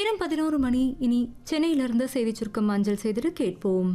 நேரம் பதினோரு மணி இனி சென்னையிலிருந்து செய்தி சுருக்கம் அஞ்சல் செய்திட்டு கேட்போம்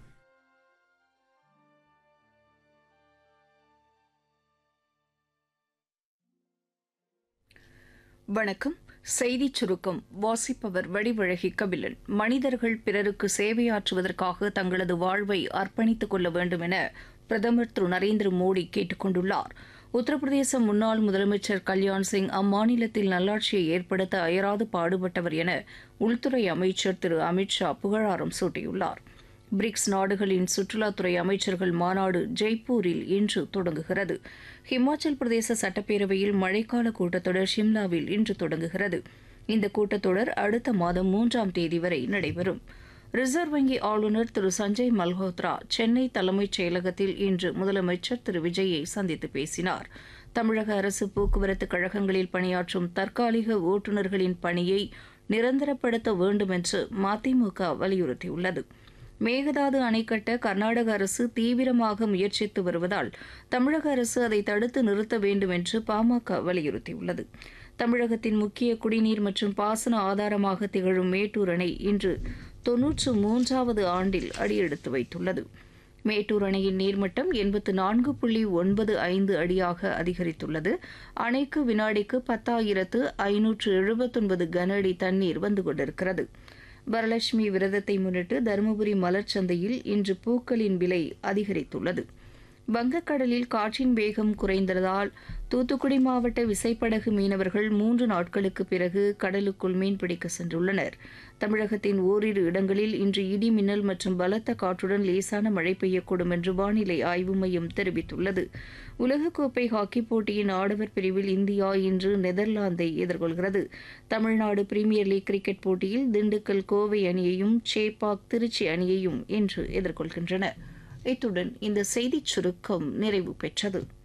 வணக்கம் செய்திச் சுருக்கம் வாசிப்பவர் வடிவழகி கபிலன் மனிதர்கள் பிறருக்கு சேவையாற்றுவதற்காக தங்களது வாழ்வை அர்ப்பணித்துக் கொள்ள வேண்டும் என பிரதமர் திரு நரேந்திர மோடி கேட்டுக் கொண்டுள்ளார் உத்தரப்பிரதேச முன்னாள் முதலமைச்சர் கல்யாண் சிங் அம்மாநிலத்தில் நல்லாட்சியை ஏற்படுத்த அயராது பாடுபட்டவர் என உள்துறை அமைச்சர் திரு அமித்ஷா புகழாரம் சூட்டியுள்ளார் பிரிக்ஸ் நாடுகளின் சுற்றுலாத்துறை அமைச்சர்கள் மாநாடு ஜெய்ப்பூரில் இன்று தொடங்குகிறது ஹிமாச்சல் பிரதேச சட்டப்பேரவையில் மழைக்கால கூட்டத்தொடர் ஷிம்லாவில் இன்று தொடங்குகிறது இந்த கூட்டத்தொடர் அடுத்த மாதம் மூன்றாம் தேதி வரை நடைபெறும் ரிசர்வ் வங்கி ஆளுநர் திரு சஞ்சய் மல்ஹோத்ரா சென்னை தலைமைச் செயலகத்தில் இன்று முதலமைச்சர் திரு விஜயை சந்தித்து பேசினார் தமிழக அரசு போக்குவரத்து கழகங்களில் பணியாற்றும் தற்காலிக ஓட்டுநர்களின் பணியை நிரந்தரப்படுத்த வேண்டும் என்று மதிமுக வலியுறுத்தியுள்ளது மேகதாது அணை கட்ட கர்நாடக அரசு தீவிரமாக முயற்சித்து வருவதால் தமிழக அரசு அதை தடுத்து நிறுத்த வேண்டும் என்று பாமக வலியுறுத்தியுள்ளது தமிழகத்தின் முக்கிய குடிநீர் மற்றும் பாசன ஆதாரமாக திகழும் மேட்டூர் அணை இன்று தொன்னூற்று மூன்றாவது ஆண்டில் அடியெடுத்து வைத்துள்ளது மேட்டூர் அணையின் நீர்மட்டம் எண்பத்து நான்கு புள்ளி ஒன்பது ஐந்து அடியாக அதிகரித்துள்ளது அணைக்கு வினாடிக்கு பத்தாயிரத்து ஐநூற்று எழுபத்தொன்பது கன அடி தண்ணீர் வந்து கொண்டிருக்கிறது வரலட்சுமி விரதத்தை முன்னிட்டு தருமபுரி மலர் சந்தையில் இன்று பூக்களின் விலை அதிகரித்துள்ளது வங்கக்கடலில் காற்றின் வேகம் குறைந்ததால் தூத்துக்குடி மாவட்ட விசைப்படகு மீனவர்கள் மூன்று நாட்களுக்கு பிறகு கடலுக்குள் மீன்பிடிக்க சென்றுள்ளனர் தமிழகத்தின் ஓரிரு இடங்களில் இன்று இடி மின்னல் மற்றும் பலத்த காற்றுடன் லேசான மழை பெய்யக்கூடும் என்று வானிலை ஆய்வு மையம் தெரிவித்துள்ளது உலகக்கோப்பை ஹாக்கி போட்டியின் ஆடவர் பிரிவில் இந்தியா இன்று நெதர்லாந்தை எதிர்கொள்கிறது தமிழ்நாடு பிரீமியர் லீக் கிரிக்கெட் போட்டியில் திண்டுக்கல் கோவை அணியையும் சேப்பாக் திருச்சி அணியையும் இன்று எதிர்கொள்கின்றன இத்துடன் இந்த செய்திச் சுருக்கம் நிறைவு பெற்றது